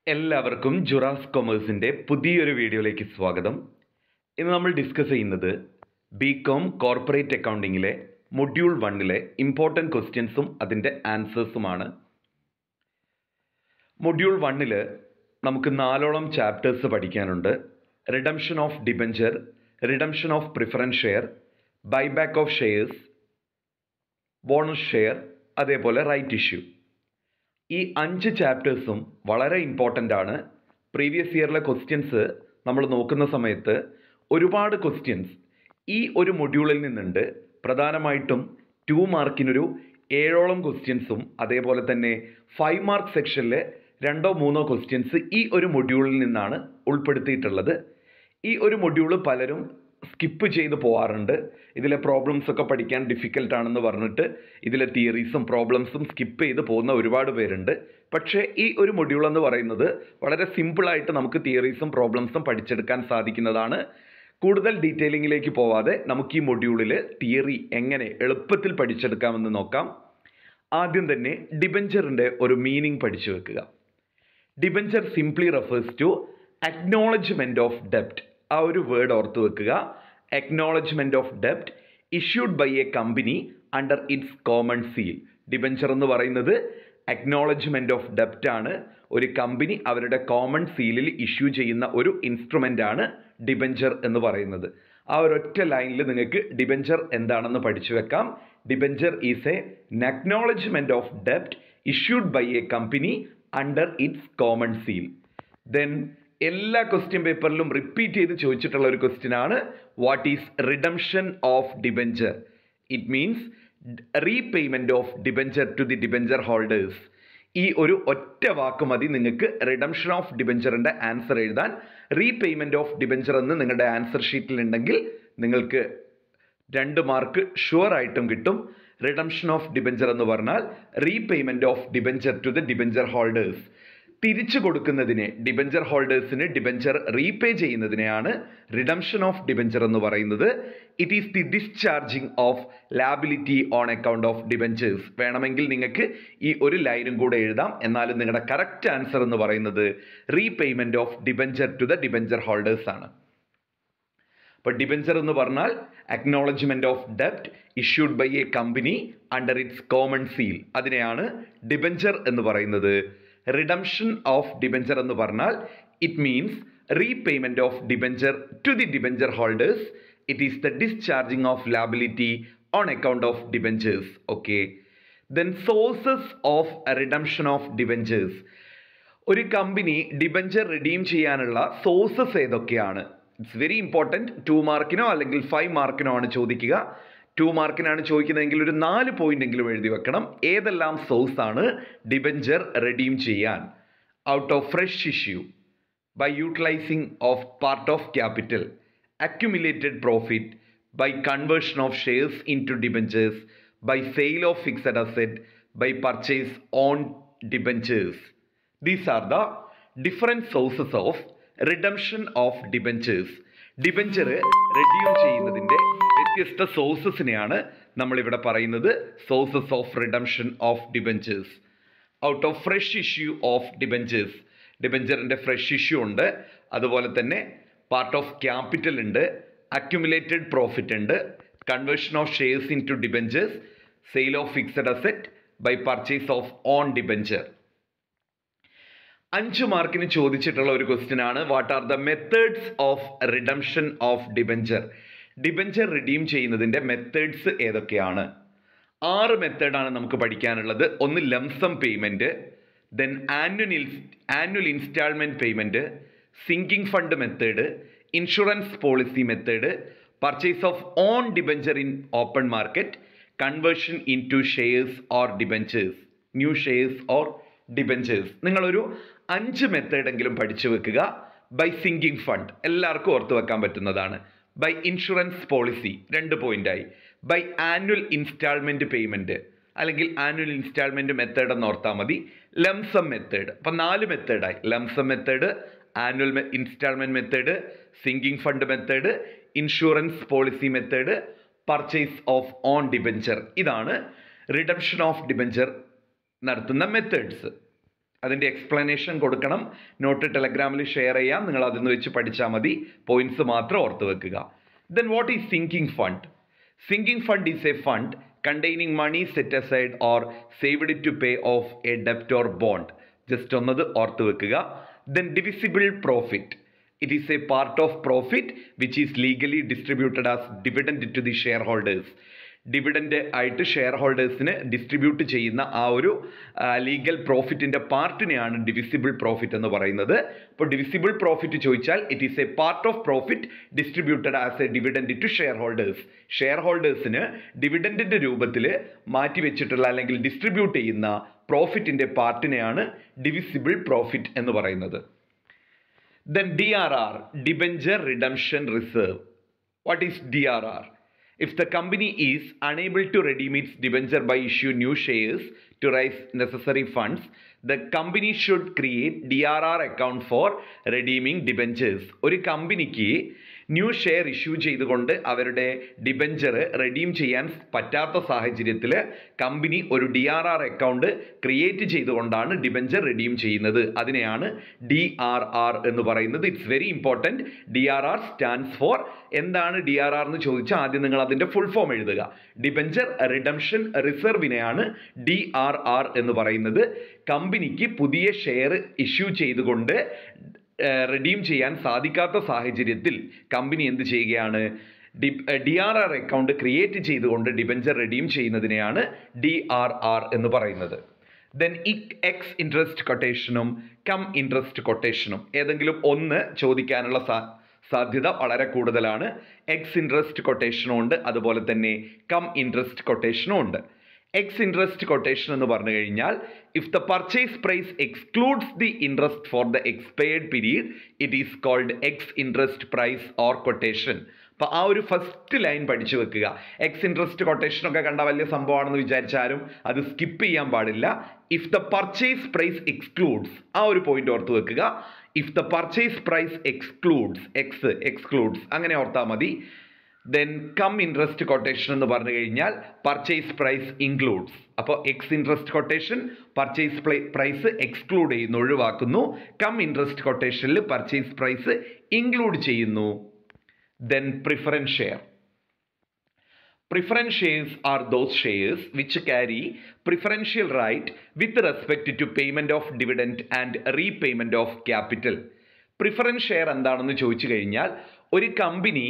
എല്ലാവർക്കും ജുറാസ് കൊമേഴ്സിൻ്റെ പുതിയൊരു വീഡിയോയിലേക്ക് സ്വാഗതം ഇന്ന് നമ്മൾ ഡിസ്കസ് ചെയ്യുന്നത് ബി കോം കോർപ്പറേറ്റ് അക്കൗണ്ടിങ്ങിലെ മൊഡ്യൂൾ വണ്ണിലെ ഇമ്പോർട്ടൻറ്റ് ക്വസ്റ്റ്യൻസും അതിൻ്റെ ആൻസേഴ്സുമാണ് മൊഡ്യൂൾ വണ്ണിൽ നമുക്ക് നാലോളം ചാപ്റ്റേഴ്സ് പഠിക്കാനുണ്ട് redemption of debenture redemption of preference share buyback of shares bonus share അതേപോലെ റൈറ്റ് ഇഷ്യൂ ഈ അഞ്ച് ചാപ്റ്റേഴ്സും വളരെ ഇമ്പോർട്ടൻ്റ് ആണ് പ്രീവിയസ് ഇയറിലെ ക്വസ്റ്റ്യൻസ് നമ്മൾ നോക്കുന്ന സമയത്ത് ഒരുപാട് ക്വസ്റ്റ്യൻസ് ഈ ഒരു മൊഡ്യൂളിൽ നിന്നുണ്ട് പ്രധാനമായിട്ടും ടു മാർക്കിനൊരു ഏഴോളം ക്വസ്റ്റ്യൻസും അതേപോലെ തന്നെ ഫൈവ് മാർക്ക് സെക്ഷനിലെ രണ്ടോ മൂന്നോ ക്വസ്റ്റ്യൻസ് ഈ ഒരു മൊഡ്യൂളിൽ നിന്നാണ് ഉൾപ്പെടുത്തിയിട്ടുള്ളത് ഈ ഒരു മൊഡ്യൂള് പലരും സ്കിപ്പ് ചെയ്ത് പോകാറുണ്ട് ഇതിലെ പ്രോബ്ലംസ് ഒക്കെ പഠിക്കാൻ ഡിഫിക്കൽട്ട് ആണെന്ന് പറഞ്ഞിട്ട് ഇതിലെ തിയറീസും പ്രോബ്ലംസും സ്കിപ്പ് ചെയ്ത് പോകുന്ന ഒരുപാട് പേരുണ്ട് പക്ഷേ ഈ ഒരു മൊഡ്യൂൾ എന്ന് പറയുന്നത് വളരെ സിമ്പിളായിട്ട് നമുക്ക് തിയറീസും പ്രോബ്ലംസും പഠിച്ചെടുക്കാൻ സാധിക്കുന്നതാണ് കൂടുതൽ ഡീറ്റെയിലിങ്ങിലേക്ക് പോവാതെ നമുക്ക് ഈ മൊഡ്യൂളിൽ തിയറി എങ്ങനെ എളുപ്പത്തിൽ പഠിച്ചെടുക്കാമെന്ന് നോക്കാം ആദ്യം തന്നെ ഡിബഞ്ചറിൻ്റെ ഒരു മീനിങ് പഠിച്ചു വെക്കുക debenture simply refers to acknowledgement of ഡെപ്റ്റ് ആ ഒരു വേർഡ് ഓർത്ത് വെക്കുക അക്നോളജ്മെൻറ്റ് ഓഫ് ഡെപ്റ്റ് issued by a company under its common seal debenture എന്ന് പറയുന്നത് അക്നോളജ്മെൻറ്റ് ഓഫ് ഡെപ്റ്റ് ആണ് ഒരു കമ്പനി അവരുടെ കോമൺ സീലിൽ ഇഷ്യൂ ചെയ്യുന്ന ഒരു ഇൻസ്ട്രുമെൻ്റ് ആണ് ഡിബഞ്ചർ എന്ന് പറയുന്നത് ആ ഒരൊറ്റ ലൈനിൽ നിങ്ങൾക്ക് ഡിബഞ്ചർ എന്താണെന്ന് പഠിച്ചു വെക്കാം debenture is a acknowledgement of ഡെപ്റ്റ് issued by a company under its common seal then എല്ലാ ക്വസ്റ്റ്യൻ പേപ്പറിലും റിപ്പീറ്റ് ചെയ്ത് ചോദിച്ചിട്ടുള്ള ഒരു ക്വസ്റ്റ്യൻ ആണ് what is redemption of debenture it means repayment of debenture to the debenture holders ഈ ഒരു ഒറ്റ വാക്ക് മതി നിങ്ങൾക്ക് റിഡംഷൻ ഓഫ് ഡിബഞ്ചറിന്റെ ആൻസർ എഴുതാൻ റീപേയ്മെന്റ് ഓഫ് ഡിബഞ്ചർ എന്ന് നിങ്ങളുടെ ആൻസർ ഷീറ്റിൽ ഉണ്ടെങ്കിൽ നിങ്ങൾക്ക് രണ്ട് മാർക്ക് ഷുവർ ആയിട്ടും കിട്ടും റിഡംഷൻ ഓഫ് ഡിബഞ്ചർ എന്ന് പറഞ്ഞാൽ repayment of debenture to the debenture holders തിരിച്ചു കൊടുക്കുന്നതിനെ ഡിബഞ്ചർ ഹോൾഡേഴ്സിന് ഡിബഞ്ചർ റീപേ ചെയ്യുന്നതിനെയാണ് റിഡംഷൻ ഓഫ് ഡിബഞ്ചർ എന്ന് പറയുന്നത് it is the discharging of liability on account of debentures വേണമെങ്കിൽ നിങ്ങൾക്ക് ഈ ഒരു ലൈനും കൂടെ എഴുതാം എന്നാലും നിങ്ങളുടെ കറക്റ്റ് ആൻസർ എന്ന് പറയുന്നത് repayment of debenture to the debenture holders ആണ് അപ്പോൾ ഡിബഞ്ചർ എന്ന് പറഞ്ഞാൽ അക്നോളജ്മെന്റ് ഓഫ് ഡെപ്റ്റ് issued by a company under its common seal അതിനെയാണ് ഡിബഞ്ചർ എന്ന് പറയുന്നത് റിഡംഷൻ ഓഫ് ഡിബഞ്ചർ എന്ന് പറഞ്ഞാൽ it means repayment of debenture to the debenture holders it is the discharging of liability on account of debentures okay then sources of redemption of debentures ഒരു company debenture redeem ചെയ്യാനുള്ള sources ഏതൊക്കെയാണ് it's very important two മാർക്കിനോ അല്ലെങ്കിൽ five മാർക്കിനോ ആണ് ചോദിക്കുക to മാർക്കിനാണ് ചോദിക്കുന്നതെങ്കിൽ ഒരു നാല് point എങ്കിലും എഴുതി വെക്കണം ഏതെല്ലാം സോഴ്സ് ആണ് ഡിബഞ്ചർ റെഡീം ചെയ്യാൻ out of fresh issue by utilising of part of capital accumulated profit by conversion of shares into debentures by sale of fixed asset by purchase on debentures these are the different sources of redemption of debentures debenture redeem ചെയ്യുന്നതിൻ്റെ വ്യത്യസ്ത സോഴ്സസിനെയാണ് നമ്മളിവിടെ പറയുന്നത് sources of redemption of debentures out of fresh issue of debentures ഡിബഞ്ചറിൻ്റെ fresh issue ഉണ്ട് അതുപോലെ തന്നെ part of capital ഉണ്ട് അക്യുമുലേറ്റഡ് പ്രോഫിറ്റ് ഉണ്ട് conversion of shares into debentures sale of fixed asset by purchase of on debenture അഞ്ച് മാർക്കിന് ചോദിച്ചിട്ടുള്ള ഒരു ക്വസ്റ്റ്യൻ ആണ് what are the methods of redemption of debenture debenture redeem ചെയ്യുന്നതിൻ്റെ methods ഏതൊക്കെയാണ് ആറ് മെത്തേഡാണ് നമുക്ക് പഠിക്കാനുള്ളത് ഒന്ന് lump sum payment then annual annual instalment payment sinking fund method insurance policy method purchase of on debenture in open market conversion into shares or debentures new shares or debentures നിങ്ങളൊരു അഞ്ച് മെത്തേഡെങ്കിലും പഠിച്ചു വെക്കുക ബൈ സിങ്കിങ് ഫണ്ട് എല്ലാവർക്കും ഓർത്ത് വെക്കാൻ പറ്റുന്നതാണ് by insurance policy രണ്ട് പോയിന്റായി ബൈ ആനുവൽ ഇൻസ്റ്റാൾമെൻറ്റ് പേയ്മെൻറ്റ് അല്ലെങ്കിൽ ആനുവൽ ഇൻസ്റ്റാൾമെൻറ്റ് മെത്തേഡ് എന്ന് ഓർത്താൽ മതി ലംസം മെത്തേഡ് അപ്പം നാല് മെത്തേഡായി lump sum method annual instalment method sinking fund method insurance policy method purchase of on debenture ഇതാണ് റിഡംഷൻ ഓഫ് ഡിബഞ്ചർ നടത്തുന്ന മെത്തേഡ്സ് അതിൻ്റെ എക്സ്പ്ലനേഷൻ കൊടുക്കണം നോട്ട് ടെലഗ്രാമിൽ ഷെയർ ചെയ്യാം നിങ്ങൾ അതിൽ വെച്ച് പഠിച്ചാൽ മതി പോയിന്റ്സ് മാത്രം ഓർത്ത് വെക്കുക then what is sinking fund sinking fund is a fund containing money set aside or saved it to pay off a ഡെപ്റ്റ് ഓർ ബോണ്ട് ജസ്റ്റ് ഒന്നത് ഓർത്ത് വെക്കുക then divisible profit it is a part of profit which is legally distributed as dividend to the share holders dividend ആയിട്ട് share ഹോൾഡേഴ്സിന് distribute ചെയ്യുന്ന ആ ഒരു legal പ്രോഫിറ്റിൻ്റെ പാർട്ടിനെയാണ് ഡിവിസിബിൾ പ്രോഫിറ്റ് എന്ന് പറയുന്നത് അപ്പോൾ ഡിവിസിബിൾ പ്രോഫിറ്റ് ചോദിച്ചാൽ it is a part of profit distributed as a dividend to share holders share ഹോൾഡേഴ്സിന് ഡിവിഡൻറ്റിൻ്റെ രൂപത്തിൽ മാറ്റിവെച്ചിട്ടുള്ള അല്ലെങ്കിൽ ഡിസ്ട്രിബ്യൂട്ട് ചെയ്യുന്ന പ്രോഫിറ്റിൻ്റെ പാർട്ടിനെയാണ് ഡിവിസിബിൾ പ്രോഫിറ്റ് എന്ന് പറയുന്നത് then D R R debenture redemption reserve what is D R R if the company is unable to redeem its debenture by issue new shares to raise necessary funds the company should create DRR account for redeeming debentures ഒരു കമ്പനിക്ക് new share issue ചെയ്തുകൊണ്ട് അവരുടെ debenture redeem ചെയ്യാൻ പറ്റാത്ത സാഹചര്യത്തിൽ company ഒരു D R R account create ചെയ്തുകൊണ്ടാണ് debenture redeem ചെയ്യുന്നത് അതിനെയാണ് ഡി ആർ ആർ എന്ന് പറയുന്നത് it's very important D R R stands for എന്താണ് ഡി ആർ ആർ എന്ന് ചോദിച്ചാൽ ആദ്യം നിങ്ങൾ അതിൻ്റെ ഫുൾ ഫോം എഴുതുക ഡിബഞ്ചർ റിഡംഷൻ റിസർവിനെയാണ് ഡി ആർ ആർ എന്ന് പറയുന്നത് കമ്പനിക്ക് പുതിയ ഷെയർ ഇഷ്യൂ ചെയ്തുകൊണ്ട് റെഡീം ചെയ്യാൻ സാധിക്കാത്ത സാഹചര്യത്തിൽ കമ്പനി എന്ത് ചെയ്യുകയാണ് D D R R account create ചെയ്തുകൊണ്ട് ഡിബഞ്ചർ റെഡീം ചെയ്യുന്നതിനെയാണ് ഡി ആർ ആർ എന്ന് പറയുന്നത് ദെൻ എക്സ് ഇൻട്രസ്റ്റ് കൊട്ടേഷനും കം ഇൻട്രസ്റ്റ് കൊട്ടേഷനും ഏതെങ്കിലും ഒന്ന് ചോദിക്കാനുള്ള സാ സാധ്യത വളരെ കൂടുതലാണ് എക്സ് ഇൻട്രസ്റ്റ് കൊട്ടേഷനും ഉണ്ട് അതുപോലെ തന്നെ കം ഇൻട്രസ്റ്റ് കൊട്ടേഷനും ഉണ്ട് എക്സ് ഇൻട്രസ്റ്റ് കൊട്ടേഷൻ എന്ന് പറഞ്ഞു കഴിഞ്ഞാൽ if the purchase price excludes the interest for the expired period it is called ex interest price or quotation അപ്പോൾ ആ ഒരു ഫസ്റ്റ് ലൈൻ പഠിച്ചു വെക്കുക എക്സ് ഇൻട്രസ്റ്റ് കൊട്ടേഷൻ ഒക്കെ കണ്ട വലിയ സംഭവമാണെന്ന് വിചാരിച്ചാലും അത് സ്കിപ്പ് ചെയ്യാൻ പാടില്ല if the purchase price excludes ആ ഒരു പോയിന്റ് ഓർത്ത് വെക്കുക if the purchase price excludes ex excludes അങ്ങനെ ഓർത്താൽ മതി ദെൻ കം ഇൻട്രസ്റ്റ് കൊട്ടേഷൻ എന്ന് പറഞ്ഞു കഴിഞ്ഞാൽ പർച്ചേസ് പ്രൈസ് ഇൻക്ലൂഡ്സ് അപ്പോൾ ex interest quotation purchase price exclude ചെയ്യുന്നു ഒഴിവാക്കുന്നു കം ഇൻട്രസ്റ്റ് കൊട്ടേഷനിൽ പർച്ചേസ് പ്രൈസ് ഇൻക്ലൂഡ് ചെയ്യുന്നു then preference share Preference shares are those shares which carry preferential right with respect to payment of dividend and repayment of capital. Preference share എന്താണെന്ന് ചോദിച്ചു കഴിഞ്ഞാൽ ഒരു company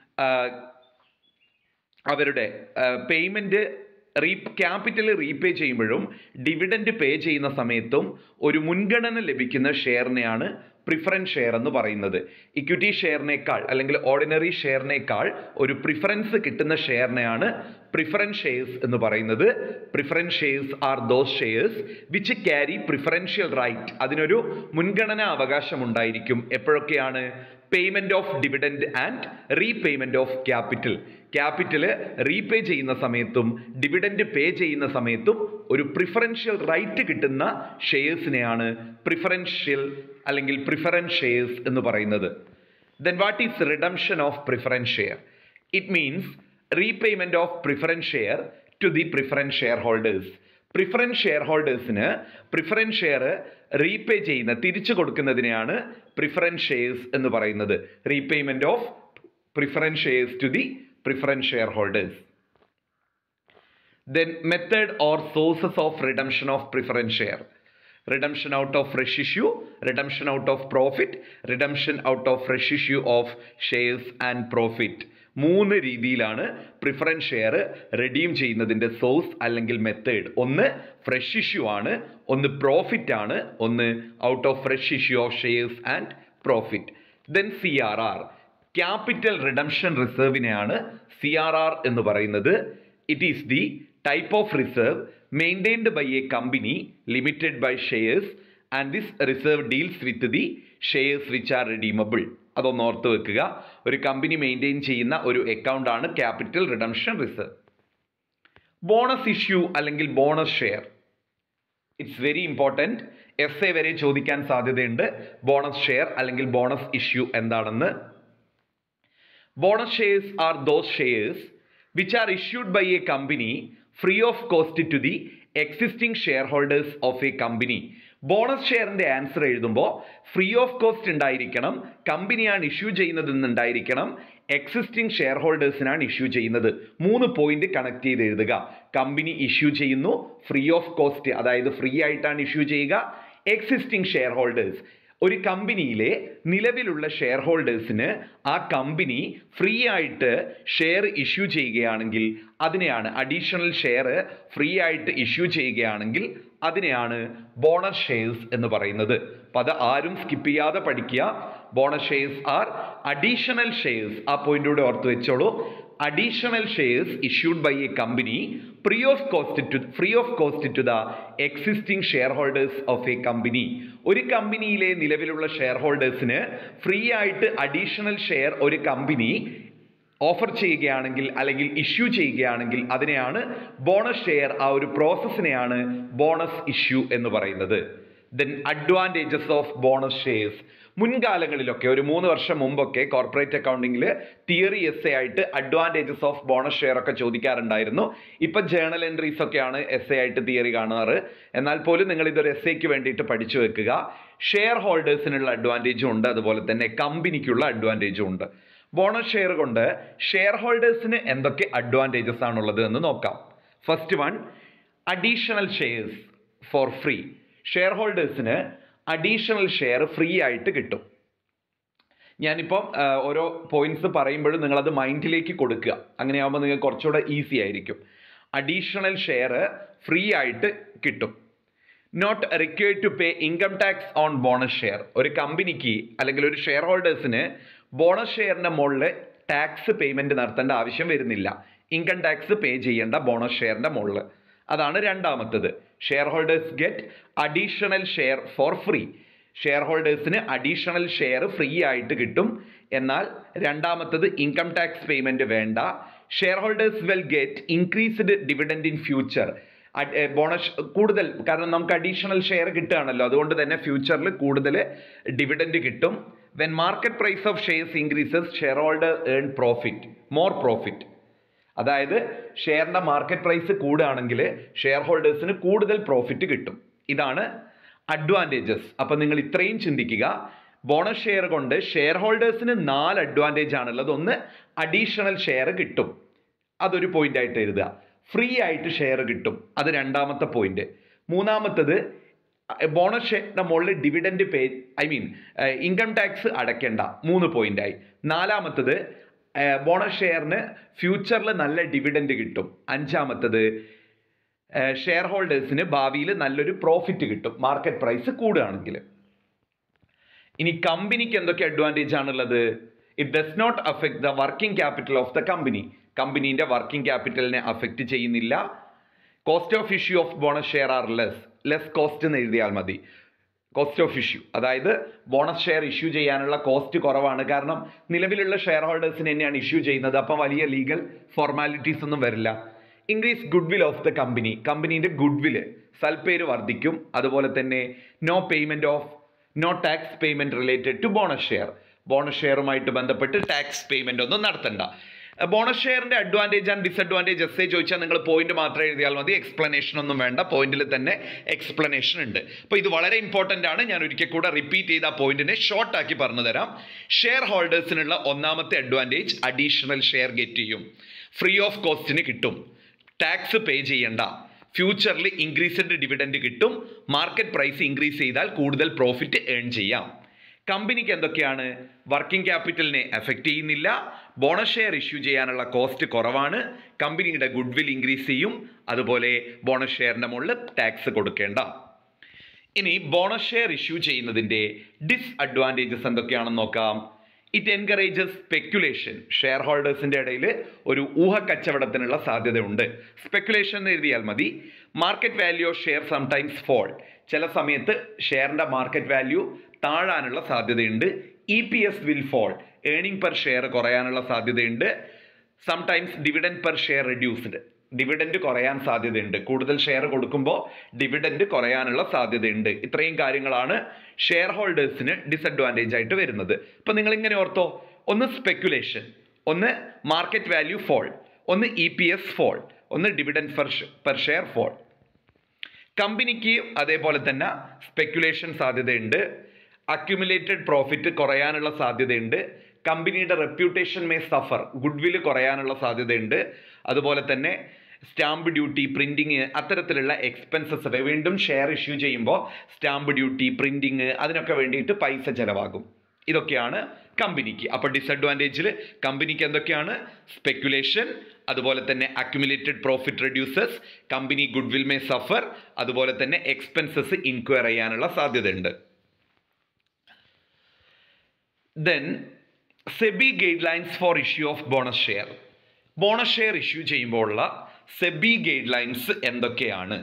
അവരുടെ payment re capital repay ചെയ്യുമ്പോഴും dividend pay ചെയ്യുന്ന സമയത്തും ഒരു മുൻഗണന ലഭിക്കുന്ന ഷെയറിനെയാണ് പ്രിഫറൻസ് ഷെയർ എന്ന് പറയുന്നത് ഇക്വിറ്റി ഷെയറിനേക്കാൾ അല്ലെങ്കിൽ ഓർഡിനറി ഷെയറിനേക്കാൾ ഒരു പ്രിഫറൻസ് കിട്ടുന്ന ഷെയറിനെയാണ് പ്രിഫറൻസ് ഷെയർസ് എന്ന് പറയുന്നത് preference shares are those shares which carry preferential right അതിനൊരു മുൻഗണനാ അവകാശം ഉണ്ടായിരിക്കും എപ്പോഴൊക്കെയാണ് payment of dividend and repayment of capital capital repay ചെയ്യുന്ന സമയത്തും ഡിവിഡൻഡ് പേ ചെയ്യുന്ന സമയത്തും ഒരു പ്രിഫറൻഷ്യൽ റൈറ്റ് കിട്ടുന്ന ഷെയർസിനെയാണ് പ്രിഫറൻഷ്യൽ അല്ലെങ്കിൽ പ്രിഫറൻസ് ഷെയർസ് എന്ന് പറയുന്നത് then what is redemption of preference share it means repayment of preference share to the preference share holders preference share ഹോൾഡേഴ്സിന് പ്രിഫറൻസ് ഷെയർ റീപേ ചെയ്യുന്ന തിരിച്ചു കൊടുക്കുന്നതിനെയാണ് പ്രിഫറൻസ് ഷെയർസ് എന്ന് പറയുന്നത് repayment of preference shares to the preference share holders then method or sources of redemption of preference share redemption out of fresh issue, redemption out of profit, redemption out of fresh issue of shares and profit. മൂന്ന് രീതിയിലാണ് preference share redeem ചെയ്യുന്നതിൻ്റെ source അല്ലെങ്കിൽ method ഒന്ന് fresh issue ആണ് ഒന്ന് profit ആണ് ഒന്ന് out of fresh issue of shares and profit then C R R capital redemption റിസർവിനെയാണ് സി ആർ ആർ എന്ന് പറയുന്നത് it is the type of reserve maintained by a company limited by shares and this reserve deals with the shares which are redeemable അതൊന്ന് ഓർത്ത് വെക്കുക ഒരു company maintain ചെയ്യുന്ന ഒരു account ആണ് capital redemption reserve bonus issue അല്ലെങ്കിൽ bonus share it's very important S A വരെ ചോദിക്കാൻ സാധ്യതയുണ്ട് ബോണസ് ഷെയർ അല്ലെങ്കിൽ ബോണസ് ഇഷ്യൂ എന്താണെന്ന് bonus shares are those shares which are issued by a company free of cost to the existing share holders of a company bonus ഷെയറിന്റെ answer എഴുതുമ്പോൾ free of cost ഉണ്ടായിരിക്കണം കമ്പനിയാണ് issue ചെയ്യുന്നതെന്നുണ്ടായിരിക്കണം existing share ഹോൾഡേഴ്സിനാണ് issue ചെയ്യുന്നത് മൂന്ന് point connect ചെയ്ത് എഴുതുക കമ്പനി ഇഷ്യൂ ചെയ്യുന്നു ഫ്രീ ഓഫ് കോസ്റ്റ് അതായത് ഫ്രീ ആയിട്ടാണ് ഇഷ്യൂ ചെയ്യുക എക്സിസ്റ്റിംഗ് ഷെയർ ഹോൾഡേഴ്സ് ഒരു കമ്പനിയിലെ നിലവിലുള്ള ഷെയർ ഹോൾഡേഴ്സിന് ആ കമ്പനി ഫ്രീ ആയിട്ട് ഷെയർ ഇഷ്യൂ ചെയ്യുകയാണെങ്കിൽ അതിനെയാണ് അഡീഷണൽ ഷെയർ ഫ്രീ ആയിട്ട് ഇഷ്യൂ ചെയ്യുകയാണെങ്കിൽ അതിനെയാണ് ബോണസ് ഷെയർസ് എന്ന് പറയുന്നത് അപ്പം അത് ആരും സ്കിപ്പ് ചെയ്യാതെ പഠിക്കുക bonus shares are additional shares ആ പോയിന്റോടെ ഓർത്ത് വെച്ചോളൂ additional shares issued by a company free of cost to free of cost to the existing share holders of a company ഒരു കമ്പനിയിലെ നിലവിലുള്ള ഷെയർ ഹോൾഡേഴ്സിന് ഫ്രീ ആയിട്ട് അഡീഷണൽ ഷെയർ ഒരു കമ്പനി ഓഫർ ചെയ്യുകയാണെങ്കിൽ അല്ലെങ്കിൽ ഇഷ്യൂ ചെയ്യുകയാണെങ്കിൽ അതിനെയാണ് ബോണസ് ഷെയർ ആ ഒരു പ്രോസസ്സിനെയാണ് ബോണസ് ഇഷ്യൂ എന്ന് പറയുന്നത് then advantages of bonus shares മുൻകാലങ്ങളിലൊക്കെ ഒരു മൂന്ന് വർഷം മുമ്പൊക്കെ കോർപ്പറേറ്റ് അക്കൗണ്ടിങ്ങിൽ തിയറി എസ് എ ആയിട്ട് അഡ്വാൻറ്റേജസ് ഓഫ് ബോണസ് ഷെയർ ഒക്കെ ചോദിക്കാറുണ്ടായിരുന്നു ഇപ്പൊ ജേണൽ എൻട്രീസ് ഒക്കെയാണ് എസ് എ ആയിട്ട് തിയറി കാണാറ് എന്നാൽ പോലും നിങ്ങൾ ഇതൊരു എസ് എക്ക് വേണ്ടിയിട്ട് പഠിച്ചു വെക്കുക ഷെയർ ഹോൾഡേഴ്സിനുള്ള അഡ്വാൻറ്റേജും ഉണ്ട് അതുപോലെ തന്നെ കമ്പനിക്കുള്ള അഡ്വാൻറ്റേജും ഉണ്ട് ബോണസ് ഷെയർ കൊണ്ട് ഷെയർ ഹോൾഡേഴ്സിന് എന്തൊക്കെ അഡ്വാൻറ്റേജസ് ആണുള്ളത് എന്ന് നോക്കാം first one additional shares for free share ഹോൾഡേഴ്സിന് അഡീഷണൽ ഷെയർ ഫ്രീ ആയിട്ട് കിട്ടും ഞാനിപ്പം ആ, ഓരോ പോയിന്റ്സ് പറയുമ്പോഴും നിങ്ങളത് മൈൻഡിലേക്ക് കൊടുക്കുക അങ്ങനെയാകുമ്പോൾ നിങ്ങൾക്ക് കുറച്ചുകൂടെ ഈസി ആയിരിക്കും അഡീഷണൽ ഷെയർ ഫ്രീ ആയിട്ട് കിട്ടും not required to pay income tax on bonus share ഒരു കമ്പനിക്ക് അല്ലെങ്കിൽ ഒരു ഷെയർ ഹോൾഡേഴ്സിന് ബോണസ് ഷെയറിന്റെ മുകളിൽ ടാക്സ് പേയ്മെന്റ് നടത്തേണ്ട ആവശ്യം വരുന്നില്ല ഇൻകം ടാക്സ് പേ ചെയ്യേണ്ട ബോണസ് ഷെയറിന്റെ മുകളിൽ അതാണ് രണ്ടാമത്തത് share holders get additional share for free share ഹോൾഡേഴ്സിന് അഡീഷണൽ ഷെയർ ഫ്രീ ആയിട്ട് കിട്ടും എന്നാൽ രണ്ടാമത്തത് ഇൻകം ടാക്സ് പേയ്മെന്റ് വേണ്ട share holders will get increased dividend in future bonus കൂടുതൽ കാരണം നമുക്ക് അഡീഷണൽ ഷെയർ കിട്ടുകയാണല്ലോ അതുകൊണ്ട് തന്നെ ഫ്യൂച്ചറിൽ കൂടുതൽ ഡിവിഡൻഡ് കിട്ടും when market price of shares increases share holder earn profit more profit അതായത് ഷെയറിന്റെ മാർക്കറ്റ് പ്രൈസ് കൂടുകയാണെങ്കിൽ ഷെയർ ഹോൾഡേഴ്സിന് കൂടുതൽ പ്രോഫിറ്റ് കിട്ടും ഇതാണ് അഡ്വാൻറ്റേജസ് അപ്പം നിങ്ങൾ ഇത്രയും ചിന്തിക്കുക ബോണസ് ഷെയർ കൊണ്ട് ഷെയർ ഹോൾഡേഴ്സിന് നാല് അഡ്വാൻറ്റേജ് ആണുള്ളത് ഒന്ന് അഡീഷണൽ ഷെയർ കിട്ടും അതൊരു പോയിന്റ് ആയിട്ട് എഴുതുക ഫ്രീ ആയിട്ട് ഷെയർ കിട്ടും അത് രണ്ടാമത്തെ പോയിന്റ് മൂന്നാമത്തത് ബോണസ് ഷെയറിന്റെ മുകളിൽ dividend pay I mean income tax അടയ്ക്കേണ്ട മൂന്ന് പോയിന്റ് ആയി നാലാമത്തത് ബോണസ് ഷെയറിന് ഫ്യൂച്ചറിൽ നല്ല ഡിവിഡൻഡ് കിട്ടും അഞ്ചാമത്തത് ഷെയർ ഹോൾഡേഴ്സിന് ഭാവിയിൽ നല്ലൊരു പ്രോഫിറ്റ് കിട്ടും മാർക്കറ്റ് പ്രൈസ് കൂടുകയാണെങ്കിൽ ഇനി കമ്പനിക്ക് എന്തൊക്കെ അഡ്വാൻറ്റേജ് ആണുള്ളത് it does not affect the working capital of the company കമ്പനീൻ്റെ വർക്കിംഗ് ക്യാപിറ്റലിനെ അഫക്റ്റ് ചെയ്യുന്നില്ല cost of issue of bonus share are less less cost എന്ന് എഴുതിയാൽ മതി കോസ്റ്റ് ഓഫ് ഇഷ്യൂ അതായത് ബോണസ് ഷെയർ ഇഷ്യൂ ചെയ്യാനുള്ള കോസ്റ്റ് കുറവാണ് കാരണം നിലവിലുള്ള ഷെയർ ഹോൾഡേഴ്സിന് തന്നെയാണ് ഇഷ്യൂ ചെയ്യുന്നത് അപ്പം വലിയ ലീഗൽ ഫോർമാലിറ്റീസ് ഒന്നും വരില്ല increase goodwill of the company കമ്പനീൻ്റെ ഗുഡ് വില് സൽപ്പേര് വർദ്ധിക്കും അതുപോലെ തന്നെ no payment of no tax payment related to bonus share bonus ഷെയറുമായിട്ട് ബന്ധപ്പെട്ട് ടാക്സ് പേയ്മെന്റ് ഒന്നും നടത്തണ്ട ബോണസ് ഷെയറിന്റെ advantage and disadvantage S A ചോദിച്ചാൽ നിങ്ങൾ പോയിന്റ് മാത്രം എഴുതിയാൽ മതി എക്സ്പ്ലനേഷൻ ഒന്നും വേണ്ട പോയിന്റിൽ തന്നെ എക്സ്പ്ലനേഷൻ ഉണ്ട് അപ്പോൾ ഇത് വളരെ ഇമ്പോർട്ടൻ്റ് ആണ് ഞാൻ ഒരിക്കൽ കൂടെ റിപ്പീറ്റ് ചെയ്ത ആ പോയിന്റിനെ ഷോർട്ട് ആക്കി പറഞ്ഞു തരാം ഷെയർ ഹോൾഡേഴ്സിനുള്ള ഒന്നാമത്തെ അഡ്വാൻറ്റേജ് അഡീഷണൽ ഷെയർ ഗെറ്റ് ചെയ്യും ഫ്രീ ഓഫ് കോസ്റ്റിന് കിട്ടും ടാക്സ് പേ ചെയ്യണ്ട ഫ്യൂച്ചറിൽ ഇൻക്രീസ്ഡ് ഡിവിഡൻഡ് കിട്ടും മാർക്കറ്റ് പ്രൈസ് ഇൻക്രീസ് ചെയ്താൽ കൂടുതൽ പ്രോഫിറ്റ് ഏൺ ചെയ്യാം കമ്പനിക്ക് എന്തൊക്കെയാണ് വർക്കിംഗ് ക്യാപിറ്റലിനെ എഫക്റ്റ് ചെയ്യുന്നില്ല ബോണസ് ഷെയർ ഇഷ്യൂ ചെയ്യാനുള്ള കോസ്റ്റ് കുറവാണ് കമ്പനിയുടെ ഗുഡ് വിൽ ഇൻക്രീസ് ചെയ്യും അതുപോലെ ബോണസ് ഷെയറിന്റെ മുകളിൽ ടാക്സ് കൊടുക്കേണ്ട ഇനി ബോണസ് ഷെയർ ഇഷ്യൂ ചെയ്യുന്നതിൻ്റെ ഡിസ്അഡ്വാൻറ്റേജസ് എന്തൊക്കെയാണെന്ന് നോക്കാം ഇറ്റ് എൻകറേജസ് സ്പെക്യുലേഷൻ ഷെയർ ഹോൾഡേഴ്സിന്റെ ഇടയിൽ ഒരു ഊഹക്കച്ചവടത്തിനുള്ള സാധ്യതയുണ്ട് സ്പെക്യുലേഷൻ എന്ന് എഴുതിയാൽ മതി market value of share sometimes fall ചില സമയത്ത് ഷെയറിന്റെ മാർക്കറ്റ് വാല്യൂ താഴാനുള്ള സാധ്യതയുണ്ട് E P S will fall earning per share കുറയാനുള്ള സാധ്യതയുണ്ട് sometimes dividend per share reduced dividend കുറയാൻ സാധ്യതയുണ്ട് കൂടുതൽ ഷെയർ കൊടുക്കുമ്പോൾ ഡിവിഡൻഡ് കുറയാനുള്ള സാധ്യതയുണ്ട് ഇത്രയും കാര്യങ്ങളാണ് ഷെയർ ഹോൾഡേഴ്സിന് ഡിസഡ്വാൻറ്റേജ് ആയിട്ട് വരുന്നത് ഇപ്പം നിങ്ങൾ ഇങ്ങനെ ഓർത്തോ ഒന്ന് സ്പെക്യുലേഷൻ ഒന്ന് മാർക്കറ്റ് വാല്യൂ ഫോൾ ഒന്ന് ഇ പി എസ് ഫോൾ ഒന്ന് dividend per per share fall കമ്പനിക്ക് അതേപോലെ തന്നെ സ്പെക്കുലേഷൻ സാധ്യതയുണ്ട് അക്യുമുലേറ്റഡ് പ്രോഫിറ്റ് കുറയാനുള്ള സാധ്യതയുണ്ട് കമ്പനിയുടെ reputation may suffer goodwill കുറയാനുള്ള സാധ്യതയുണ്ട് അതുപോലെ തന്നെ സ്റ്റാമ്പ് ഡ്യൂട്ടി പ്രിന്റിങ് അത്തരത്തിലുള്ള എക്സ്പെൻസസ് വീണ്ടും ഷെയർ ഇഷ്യൂ ചെയ്യുമ്പോൾ സ്റ്റാമ്പ് ഡ്യൂട്ടി പ്രിന്റിങ് അതിനൊക്കെ വേണ്ടിയിട്ട് പൈസ ചിലവാകും ഇതൊക്കെയാണ് കമ്പനിക്ക് അപ്പോൾ ഡിസഡ്വാൻറ്റേജിൽ കമ്പനിക്ക് എന്തൊക്കെയാണ് സ്പെക്കുലേഷൻ അതുപോലെ തന്നെ accumulated profit reduces company goodwill may suffer അതുപോലെ തന്നെ എക്സ്പെൻസസ് ഇൻക്വയർ ചെയ്യാനുള്ള സാധ്യതയുണ്ട് then SEBI guidelines for issue of bonus share bonus share issue ചെയ്യുമ്പോഴുള്ള സെബി ഗൈഡ് ലൈൻസ് എന്തൊക്കെയാണ്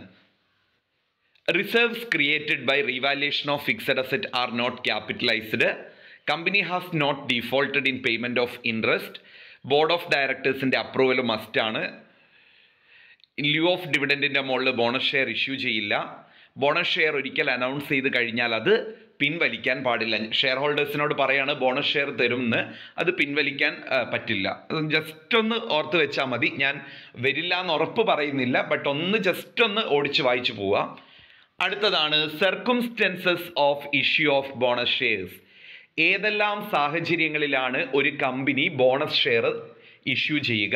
reserves created by revaluation of fixed asset are not capitalised company has not defaulted in payment of interest board of ഡയറക്ടേഴ്സിൻ്റെ approval മസ്റ്റാണ് lieu of ഡിവിഡൻറ്റിൻ്റെ മുകളിൽ bonus share issue ചെയ്യില്ല bonus share ഒരിക്കൽ announce ചെയ്ത് കഴിഞ്ഞാൽ അത് പിൻവലിക്കാൻ പാടില്ല ഷെയർ ഹോൾഡേഴ്സിനോട് പറയാണ് ബോണസ് ഷെയർ തരുമെന്ന് അത് പിൻവലിക്കാൻ ആ, പറ്റില്ല ജസ്റ്റ് ഒന്ന് ഓർത്ത് വെച്ചാൽ മതി ഞാൻ വരില്ല എന്ന് ഉറപ്പ് പറയുന്നില്ല ബട്ട് ഒന്ന് ജസ്റ്റ് ഒന്ന് ഓടിച്ച് വായിച്ചു പോവാം അടുത്തതാണ് circumstances of issue of bonus shares ഏതെല്ലാം സാഹചര്യങ്ങളിലാണ് ഒരു കമ്പനി ബോണസ് ഷെയർ ഇഷ്യൂ ചെയ്യുക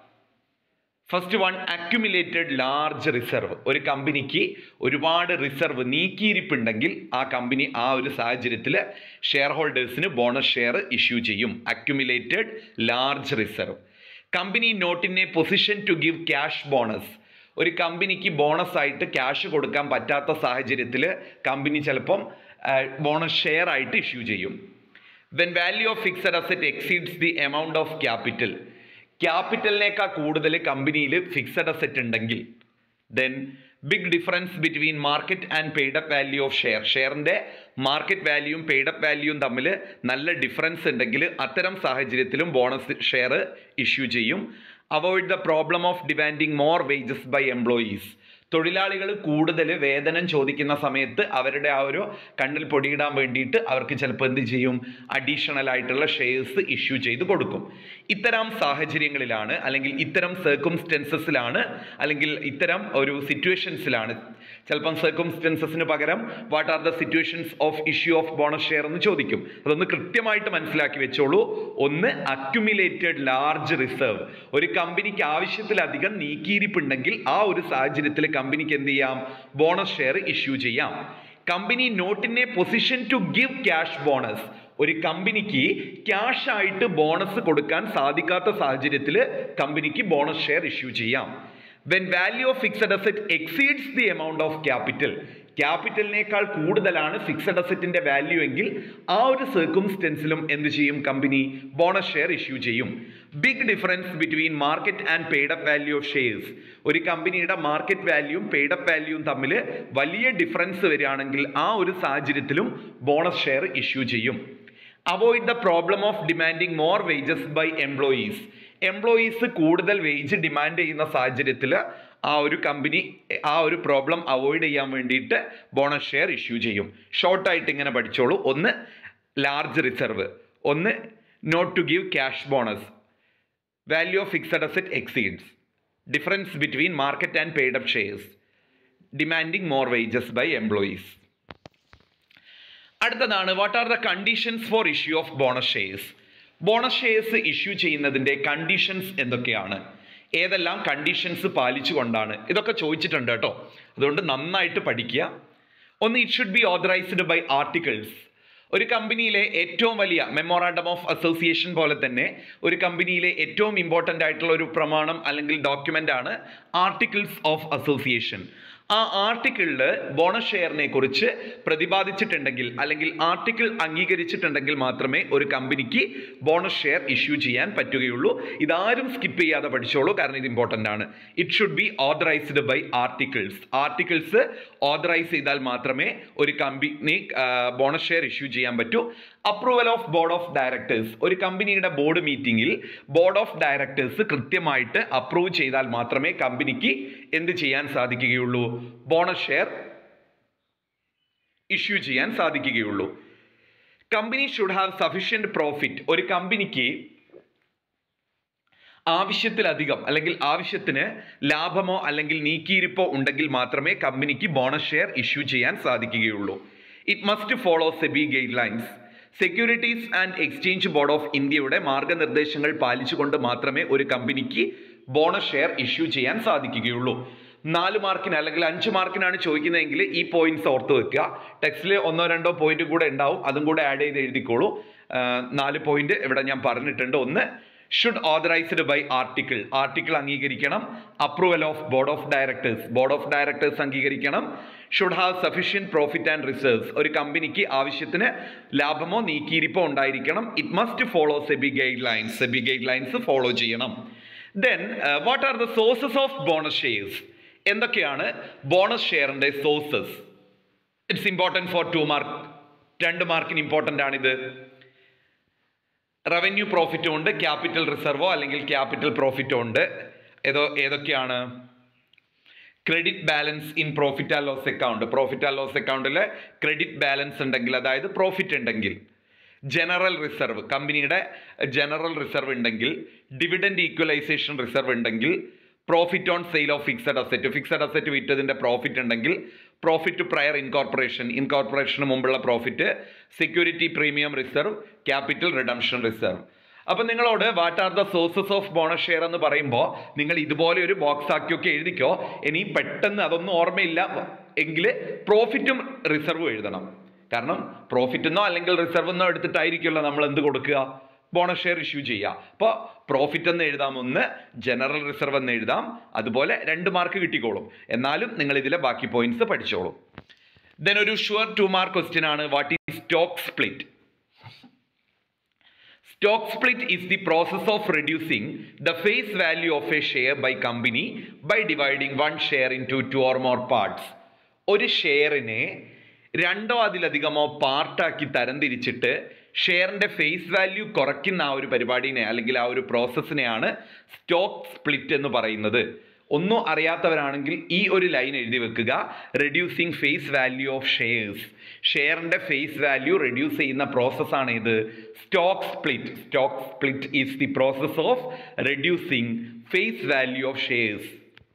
first one accumulated large reserve ഒരു കമ്പനിക്ക് ഒരുപാട് റിസർവ് നീക്കിയിരിപ്പുണ്ടെങ്കിൽ ആ കമ്പനി ആ ഒരു സാഹചര്യത്തിൽ ഷെയർ ഹോൾഡേഴ്സിന് ബോണസ് ഷെയർ ഇഷ്യൂ ചെയ്യും accumulated large reserve company not in a position to give cash bonus ഒരു കമ്പനിക്ക് ബോണസ് ആയിട്ട് ക്യാഷ് കൊടുക്കാൻ പറ്റാത്ത സാഹചര്യത്തിൽ കമ്പനി ചിലപ്പം ബോണസ് ഷെയർ ആയിട്ട് ഇഷ്യൂ ചെയ്യും when value of fixed asset exceeds the amount of capital ക്യാപിറ്റലിനേക്കാൾ കൂടുതൽ കമ്പനിയിൽ ഫിക്സഡ് അസെറ്റ് ഉണ്ടെങ്കിൽ then big difference between market and paid up value of share ഷെയറിൻ്റെ മാർക്കറ്റ് വാല്യൂയും പെയ്ഡ് അപ്പ് വാല്യൂയും തമ്മിൽ നല്ല ഡിഫറൻസ് ഉണ്ടെങ്കിൽ അത്തരം സാഹചര്യത്തിലും ബോണസ് ഷെയർ ഇഷ്യൂ ചെയ്യും avoid the problem of demanding more wages by employees തൊഴിലാളികൾ കൂടുതൽ വേതനം ചോദിക്കുന്ന സമയത്ത് അവരുടെ ആ ഒരു കണ്ണിൽ പൊടിയിടാൻ വേണ്ടിയിട്ട് അവർക്ക് ചിലപ്പോൾ എന്ത് ചെയ്യും അഡീഷണൽ ആയിട്ടുള്ള ഷെയർസ് ഇഷ്യൂ ചെയ്ത് കൊടുക്കും ഇത്തരം സാഹചര്യങ്ങളിലാണ് അല്ലെങ്കിൽ ഇത്തരം സർക്കുംസ്റ്റൻസസിലാണ് അല്ലെങ്കിൽ ഇത്തരം ഒരു സിറ്റുവേഷൻസിലാണ് ചിലപ്പം സർക്കുംസ്റ്റൻസസിന് പകരം what are the situations of issue of bonus share എന്ന് ചോദിക്കും അതൊന്ന് കൃത്യമായിട്ട് മനസ്സിലാക്കി വെച്ചോളൂ ഒന്ന് അക്യുമുലേറ്റഡ് ലാർജ് റിസർവ് ഒരു കമ്പനിക്ക് ആവശ്യത്തിലധികം നീക്കിയിരിപ്പുണ്ടെങ്കിൽ ആ ഒരു സാഹചര്യത്തിൽ കമ്പനിക്ക് എന്ത് ചെയ്യാം ബോണസ് ഷെയർ ഇഷ്യൂ ചെയ്യാം company not in a position to give cash bonus ഒരു കമ്പനിക്ക് ക്യാഷ് ആയിട്ട് ബോണസ് കൊടുക്കാൻ സാധിക്കാത്ത സാഹചര്യത്തിൽ കമ്പനിക്ക് ബോണസ് ഷെയർ ഇഷ്യൂ ചെയ്യാം when value of fixed asset exceeds the amount of capital ക്യാപിറ്റലിനേക്കാൾ കൂടുതലാണ് ഫിക്സഡ് അസറ്റിന്റെ വാല്യൂ എങ്കിൽ ആ ഒരു സർക്കുംസ്റ്റൻസിലും എന്ത് ചെയ്യും കമ്പനി ബോണസ് ഷെയർ ഇഷ്യൂ ചെയ്യും big difference between market and paid up value of shares ഒരു കമ്പനിയുടെ മാർക്കറ്റ് വാല്യൂവും പെയ്ഡ് അപ്പ് വാല്യൂവും തമ്മിൽ വലിയ ഡിഫറൻസ് വരികയാണെങ്കിൽ ആ ഒരു സാഹചര്യത്തിലും ബോണസ് ഷെയർ ഇഷ്യൂ ചെയ്യും avoid the problem of demanding more wages by employees employees കൂടുതൽ വേജ് ഡിമാൻഡ് ചെയ്യുന്ന സാഹചര്യത്തിൽ ആ ഒരു കമ്പനി ആ ഒരു പ്രോബ്ലം അവോയ്ഡ് ചെയ്യാൻ വേണ്ടിയിട്ട് ബോണസ് ഷെയർ ഇഷ്യൂ ചെയ്യും ഷോർട്ടായിട്ട് ഇങ്ങനെ പഠിച്ചോളൂ ഒന്ന് ലാർജ് റിസർവ് ഒന്ന് not to give cash bonus value of fixed asset exceeds difference between market and paid up shares demanding more wages by employees അടുത്തതാണ് what are the conditions for issue of bonus shares bonus shares issue ചെയ്യുന്നതിൻ്റെ conditions എന്തൊക്കെയാണ് ഏതെല്ലാം conditions പാലിച്ചുകൊണ്ടാണ് ഇതൊക്കെ ചോദിച്ചിട്ടുണ്ട് കേട്ടോ അതുകൊണ്ട് നന്നായിട്ട് പഠിക്കുക ഒന്ന് it should be authorised by articles ഒരു കമ്പനിയിലെ ഏറ്റവും വലിയ മെമ്മോറാണ്ടം ഓഫ് അസോസിയേഷൻ പോലെ തന്നെ ഒരു കമ്പനിയിലെ ഏറ്റവും ഇമ്പോർട്ടൻ്റ് ആയിട്ടുള്ള ഒരു പ്രമാണം അല്ലെങ്കിൽ ഡോക്യുമെൻ്റ് ആണ് ആർട്ടിക്കിൾസ് ഓഫ് അസോസിയേഷൻ ആ ആർട്ടിക്കിളിൽ ബോണസ് ഷെയറിനെ കുറിച്ച് പ്രതിപാദിച്ചിട്ടുണ്ടെങ്കിൽ അല്ലെങ്കിൽ ആർട്ടിക്കിൾ അംഗീകരിച്ചിട്ടുണ്ടെങ്കിൽ മാത്രമേ ഒരു കമ്പനിക്ക് ബോണസ് ഷെയർ ഇഷ്യൂ ചെയ്യാൻ പറ്റുകയുള്ളൂ ഇതാരും സ്കിപ്പ് ചെയ്യാതെ പഠിച്ചോളൂ കാരണം ഇത് ഇമ്പോർട്ടൻ്റ് ആണ് it should be authorised by articles articles authorise ചെയ്താൽ മാത്രമേ ഒരു കമ്പനി ബോണസ് ഷെയർ ഇഷ്യൂ ചെയ്യാൻ പറ്റൂ approval of board of directors ഒരു കമ്പനിയുടെ ബോർഡ് മീറ്റിംഗിൽ ബോർഡ് ഓഫ് ഡയറക്ടേഴ്സ് കൃത്യമായിട്ട് അപ്രൂവ് ചെയ്താൽ മാത്രമേ കമ്പനിക്ക് എന്ത് ചെയ്യാൻ സാധിക്കുകയുള്ളൂ ബോണസ് ഷെയർ ഇഷ്യൂ ചെയ്യാൻ സാധിക്കുകയുള്ളൂ company should have sufficient profit ഒരു കമ്പനിക്ക് ആവശ്യത്തിലധികം അല്ലെങ്കിൽ ആവശ്യത്തിന് ലാഭമോ അല്ലെങ്കിൽ നീക്കിയിരിപ്പോ ഉണ്ടെങ്കിൽ മാത്രമേ കമ്പനിക്ക് ബോണസ് ഷെയർ ഇഷ്യൂ ചെയ്യാൻ സാധിക്കുകയുള്ളൂ it must follow SEBI guidelines securities and exchange board of ഇന്ത്യയുടെ മാർഗനിർദ്ദേശങ്ങൾ പാലിച്ചുകൊണ്ട് മാത്രമേ ഒരു കമ്പനിക്ക് ബോണസ് ഷെയർ ഇഷ്യൂ ചെയ്യാൻ സാധിക്കുകയുള്ളൂ നാല് മാർക്കിന് അല്ലെങ്കിൽ അഞ്ച് മാർക്കിനാണ് ചോദിക്കുന്നതെങ്കിൽ ഈ പോയിന്റ്സ് ഓർത്ത് വെക്കുക ടെക്സ്റ്റിൽ ഒന്നോ രണ്ടോ പോയിന്റ് കൂടെ ഉണ്ടാവും അതും കൂടെ ആഡ് ചെയ്ത് എഴുതിക്കോളൂ ആ, നാല് പോയിന്റ് ഇവിടെ ഞാൻ പറഞ്ഞിട്ടുണ്ട് ഒന്ന് should authorised by article article അംഗീകരിക്കണം approval of board of directors board of directors അംഗീകരിക്കണം should have sufficient profit and reserves ഒരു കമ്പനിക്ക് ആവശ്യത്തിന് ലാഭമോ നീക്കിയിരിപ്പോ ഉണ്ടായിരിക്കണം it must follow SEBI guidelines SEBI guidelines follow ചെയ്യണം then what are the sources of bonus shares എന്തൊക്കെയാണ് bonus ഷെയറിന്റെ sources it's important for two mark രണ്ട് മാർക്കിന് ഇമ്പോർട്ടൻ്റ് ആണിത് റവന്യൂ പ്രോഫിറ്റും ഉണ്ട് ക്യാപിറ്റൽ റിസർവോ അല്ലെങ്കിൽ ക്യാപിറ്റൽ പ്രോഫിറ്റോ ഉണ്ട് ഏതോ ഏതൊക്കെയാണ് credit balance in profit and loss account profit and loss അക്കൗണ്ടിൽ ക്രെഡിറ്റ് ബാലൻസ് ഉണ്ടെങ്കിൽ അതായത് പ്രോഫിറ്റ് ഉണ്ടെങ്കിൽ ജനറൽ റിസർവ് കമ്പനിയുടെ ജനറൽ റിസർവ് ഉണ്ടെങ്കിൽ ഡിവിഡൻഡ് ഈക്വലൈസേഷൻ റിസർവ് ഉണ്ടെങ്കിൽ profit on sale of fixed asset fixed asset വിറ്റതിൻ്റെ പ്രോഫിറ്റ് ഉണ്ടെങ്കിൽ പ്രോഫിറ്റ് പ്രയർ ഇൻകോർപ്പറേഷൻ ഇൻകോർപ്പറേഷന് മുമ്പുള്ള profit security premium reserve capital redemption reserve അപ്പം നിങ്ങളോട് what are the sources of bonus share എന്ന് പറയുമ്പോൾ നിങ്ങൾ ഇതുപോലെ ഒരു ബോക്സ് ആക്കിയൊക്കെ എഴുതിക്കോ ഇനി പെട്ടെന്ന് അതൊന്നും ഓർമ്മയില്ല എങ്കിൽ പ്രോഫിറ്റും റിസർവും എഴുതണം കാരണം പ്രോഫിറ്റ് എന്നോ അല്ലെങ്കിൽ റിസർവ് എന്നോ എടുത്തിട്ടായിരിക്കുമല്ലോ നമ്മൾ എന്ത് കൊടുക്കുക ബോണസ് ഷെയർ ഇഷ്യൂ ചെയ്യുക അപ്പോൾ പ്രോഫിറ്റ് എന്ന് എഴുതാം ഒന്ന് ജനറൽ റിസർവ് എന്ന് എഴുതാം അതുപോലെ രണ്ട് മാർക്ക് കിട്ടിക്കോളും എന്നാലും നിങ്ങൾ ഇതിലെ ബാക്കി പോയിന്റ്സ് പഠിച്ചോളൂ ദെൻ ഒരു ഷുവർ ടു മാർക്ക് ക്വസ്റ്റ്യൻ ആണ് what is stock split Stock split is the process of reducing the face value of a share by company by dividing one share into two or more parts. ഒരു ഷെയറിനെ രണ്ടോ അതിലധികമോ പാർട്ടാക്കി തരംതിരിച്ചിട്ട് ഷെയറിന്റെ face value കുറയ്ക്കുന്ന ആ ഒരു പരിപാടിനെ അല്ലെങ്കിൽ ആ ഒരു പ്രോസസ്സിനെയാണ് സ്റ്റോക്ക് സ്പ്ലിറ്റ് എന്ന് പറയുന്നത് ഒന്നും അറിയാത്തവരാണെങ്കിൽ ഈ ഒരു ലൈൻ എഴുതി വെക്കുക reducing face value of shares ഷെയറിന്റെ ഫേസ് വാല്യൂ റെഡ്യൂസ് ചെയ്യുന്ന പ്രോസസ്സാണ് ഇത് stock split stock split is the process of reducing face value of shares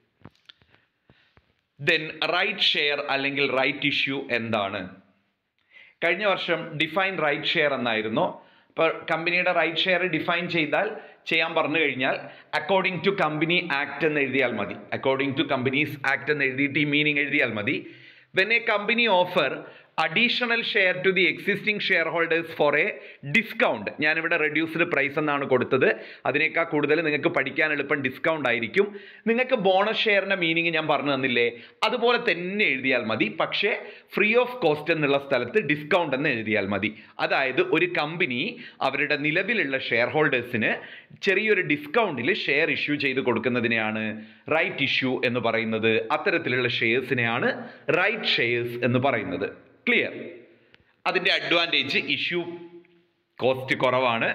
then right share അല്ലെങ്കിൽ റൈറ്റ് ഇഷ്യൂ എന്താണ് കഴിഞ്ഞ വർഷം ഡിഫൈൻ റൈറ്റ് ഷെയർ എന്നായിരുന്നു ഇപ്പോൾ കമ്പനിയുടെ റൈറ്റ് ഷെയർ ഡിഫൈൻ ചെയ്താൽ ചെയ്യാൻ പറഞ്ഞു കഴിഞ്ഞാൽ അക്കോർഡിംഗ് ടു കമ്പനി ആക്ട് എന്ന് എഴുതിയാൽ മതി അക്കോർഡിംഗ് ടു കമ്പനീസ് ആക്ട് എന്ന് എഴുതിയിട്ട് ഈ മീനിങ് എഴുതിയാൽ മതി when a company offer additional share to the existing share holders for a discount ഞാനിവിടെ റെഡ്യൂസ്ഡ് പ്രൈസ് എന്നാണ് കൊടുത്തത് അതിനേക്കാൾ കൂടുതൽ നിങ്ങൾക്ക് പഠിക്കാൻ എളുപ്പം ഡിസ്കൗണ്ട് ആയിരിക്കും നിങ്ങൾക്ക് ബോണസ് ഷെയറിൻ്റെ മീനിങ് ഞാൻ പറഞ്ഞു തന്നില്ലേ അതുപോലെ തന്നെ എഴുതിയാൽ മതി പക്ഷേ ഫ്രീ ഓഫ് കോസ്റ്റ് എന്നുള്ള സ്ഥലത്ത് ഡിസ്കൗണ്ട് എന്ന് എഴുതിയാൽ മതി അതായത് ഒരു കമ്പനി അവരുടെ നിലവിലുള്ള ഷെയർ ഹോൾഡേഴ്സിന് ചെറിയൊരു ഡിസ്കൗണ്ടിൽ ഷെയർ ഇഷ്യൂ ചെയ്ത് കൊടുക്കുന്നതിനെയാണ് റൈറ്റ് ഇഷ്യൂ എന്ന് പറയുന്നത് അത്തരത്തിലുള്ള ഷെയർസിനെയാണ് റൈറ്റ് ഷെയർസ് എന്ന് പറയുന്നത് ക്ലിയർ അതിൻ്റെ അഡ്വാൻറ്റേജ് ഇഷ്യൂ കോസ്റ്റ് കുറവാണ്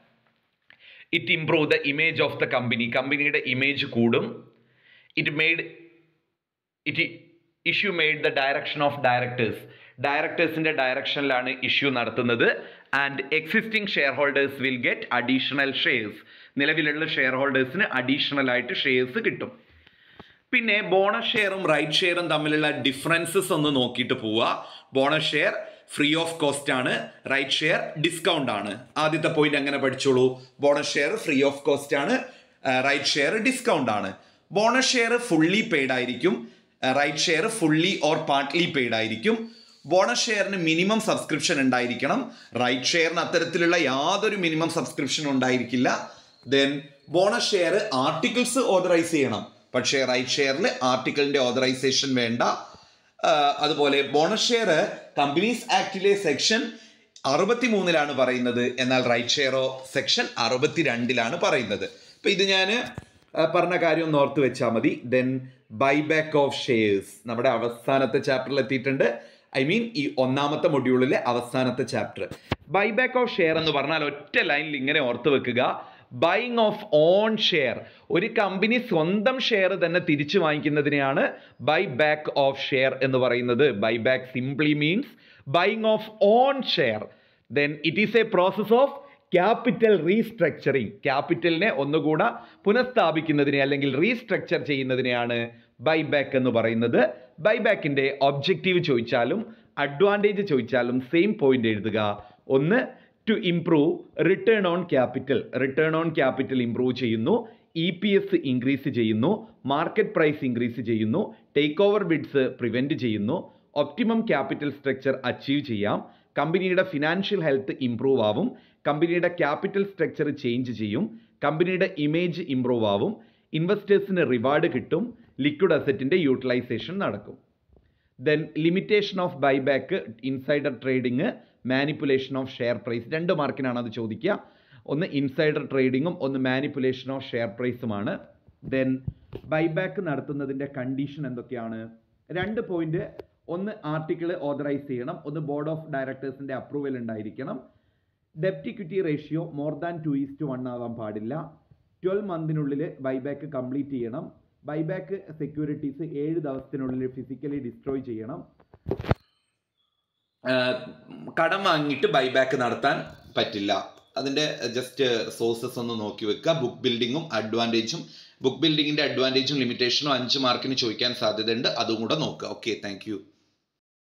it improve the image of the company കമ്പനിയുടെ ഇമേജ് കൂടും it made it issue made the direction of directors ഡയറക്ടേഴ്സിന്റെ ഡയറക്ഷനിലാണ് ഇഷ്യൂ നടത്തുന്നത് and existing share holders will get additional shares നിലവിലുള്ള ഷെയർ ഹോൾഡേഴ്സിന് additional ആയിട്ട് shares കിട്ടും പിന്നെ ബോണസ് ഷെയറും റൈറ്റ് ഷെയറും തമ്മിലുള്ള ഡിഫറൻസസ് ഒന്ന് നോക്കിയിട്ട് പോവുക bonus share free of cost ആണ് റൈറ്റ് ഷെയർ ഡിസ്കൗണ്ട് ആണ് ആദ്യത്തെ പോയിന്റ് അങ്ങനെ പഠിച്ചോളൂ bonus share free of cost ആണ് റൈറ്റ് ഷെയർ ഡിസ്കൗണ്ട് ആണ് ബോണസ് ഷെയർ ഫുള്ളി പെയ്ഡ് ആയിരിക്കും right share fully or partly paid ആയിരിക്കും ബോണസ് ഷെയറിന് മിനിമം സബ്സ്ക്രിപ്ഷൻ ഉണ്ടായിരിക്കണം റൈറ്റ് ഷെയറിന് അത്തരത്തിലുള്ള യാതൊരു മിനിമം സബ്സ്ക്രിപ്ഷൻ ഉണ്ടായിരിക്കില്ല then bonus share articles authorise ചെയ്യണം പക്ഷേ റൈറ്റ് ഷെയറിൽ ആർട്ടിക്കിളിന്റെ ഓതറൈസേഷൻ വേണ്ട ആ, അതുപോലെ ബോണസ് ഷെയർ കമ്പനീസ് ആക്ടിലെ സെക്ഷൻ അറുപത്തി മൂന്നിലാണ് പറയുന്നത് എന്നാൽ റൈറ്റ് ഷെയറോ സെക്ഷൻ അറുപത്തിരണ്ടിലാണ് പറയുന്നത് അപ്പൊ ഇത് ഞാൻ പറഞ്ഞ കാര്യം ഒന്ന് ഓർത്ത് വെച്ചാൽ മതി ദെൻ ബൈബാക്ക് ഓഫ് ഷെയർസ് നമ്മുടെ അവസാനത്തെ ചാപ്റ്ററിൽ എത്തിയിട്ടുണ്ട് ഐ മീൻ ഈ ഒന്നാമത്തെ മൊഡ്യൂളിലെ അവസാനത്തെ ചാപ്റ്റർ ബൈബാക്ക് ഓഫ് ഷെയർ എന്ന് പറഞ്ഞാൽ ഒറ്റ ലൈനിൽ ഇങ്ങനെ ഓർത്ത് വെക്കുക ബൈങ് ഓഫ് ഓൺ ഷെയർ ഒരു കമ്പനി സ്വന്തം ഷെയർ തന്നെ തിരിച്ചു വാങ്ങിക്കുന്നതിനെയാണ് ബൈ ബാക്ക് ഓഫ് ഷെയർ എന്ന് പറയുന്നത് buy back simply means buying of own share then it is a process of capital restructuring ക്യാപിറ്റലിനെ ഒന്നുകൂടെ പുനഃസ്ഥാപിക്കുന്നതിനെ അല്ലെങ്കിൽ റീസ്ട്രക്ചർ ചെയ്യുന്നതിനെയാണ് ബൈബാക്ക് എന്ന് പറയുന്നത് ബൈബാക്കിൻ്റെ ഒബ്ജക്റ്റീവ് ചോദിച്ചാലും അഡ്വാൻറ്റേജ് ചോദിച്ചാലും സെയിം പോയിന്റ് എഴുതുക ഒന്ന് to improve return on capital return on capital improve ചെയ്യുന്നു ഇ പി എസ് ഇൻക്രീസ് ചെയ്യുന്നു മാർക്കറ്റ് പ്രൈസ് ഇൻക്രീസ് ചെയ്യുന്നു ടേക്ക് ഓവർ ബിഡ്സ് പ്രിവെൻറ്റ് ചെയ്യുന്നു ഒപ്റ്റിമം ക്യാപിറ്റൽ സ്ട്രക്ചർ അച്ചീവ് ചെയ്യാം കമ്പനിയുടെ ഫിനാൻഷ്യൽ ഹെൽത്ത് ഇംപ്രൂവ് ആവും കമ്പനിയുടെ ക്യാപിറ്റൽ സ്ട്രക്ചർ ചേഞ്ച് ചെയ്യും കമ്പനിയുടെ ഇമേജ് ഇംപ്രൂവ് ആവും ഇൻവെസ്റ്റേഴ്സിന് റിവാർഡ് കിട്ടും ലിക്വിഡ് അസറ്റിൻ്റെ യൂട്ടിലൈസേഷൻ നടക്കും then limitation of buyback insider trading manipulation of share price രണ്ട് മാർക്കിനാണ് അത് ചോദിക്കുക ഒന്ന് ഇൻസൈഡർ ട്രേഡിങ്ങും ഒന്ന് മാനിപ്പുലേഷൻ ഓഫ് ഷെയർ പ്രൈസുമാണ് ദെൻ ബൈബാക്ക് നടത്തുന്നതിൻ്റെ കണ്ടീഷൻ എന്തൊക്കെയാണ് രണ്ട് പോയിന്റ് ഒന്ന് ആർട്ടിക്കിൾ ഓതറൈസ് ചെയ്യണം ഒന്ന് ബോർഡ് ഓഫ് ഡയറക്ടേഴ്സിൻ്റെ അപ്രൂവൽ ഉണ്ടായിരിക്കണം ഡെപ്റ്റ് equity ratio more than two is to one ആവാൻ പാടില്ല ട്വൽവ് മന്തിനുള്ളിൽ ബൈബാക്ക് കംപ്ലീറ്റ് ചെയ്യണം ബൈബാക്ക് സെക്യൂരിറ്റീസ് ഏഴ് ദിവസത്തിനുള്ളിൽ ഫിസിക്കലി ഡിസ്ട്രോയ് ചെയ്യണം കടം വാങ്ങിയിട്ട് ബൈബാക്ക് നടത്താൻ പറ്റില്ല അതിൻ്റെ ജസ്റ്റ് സോഴ്സസ് ഒന്ന് നോക്കി വെക്കുക ബുക്ക് ബിൽഡിങ്ങും അഡ്വാൻറ്റേജും ബുക്ക് ബിൽഡിങ്ങിൻ്റെ അഡ്വാൻറ്റേജും ലിമിറ്റേഷനും അഞ്ച് മാർക്കിന് ചോദിക്കാൻ സാധ്യതയുണ്ട് അതും കൂടെ നോക്കുക ഓക്കെ താങ്ക്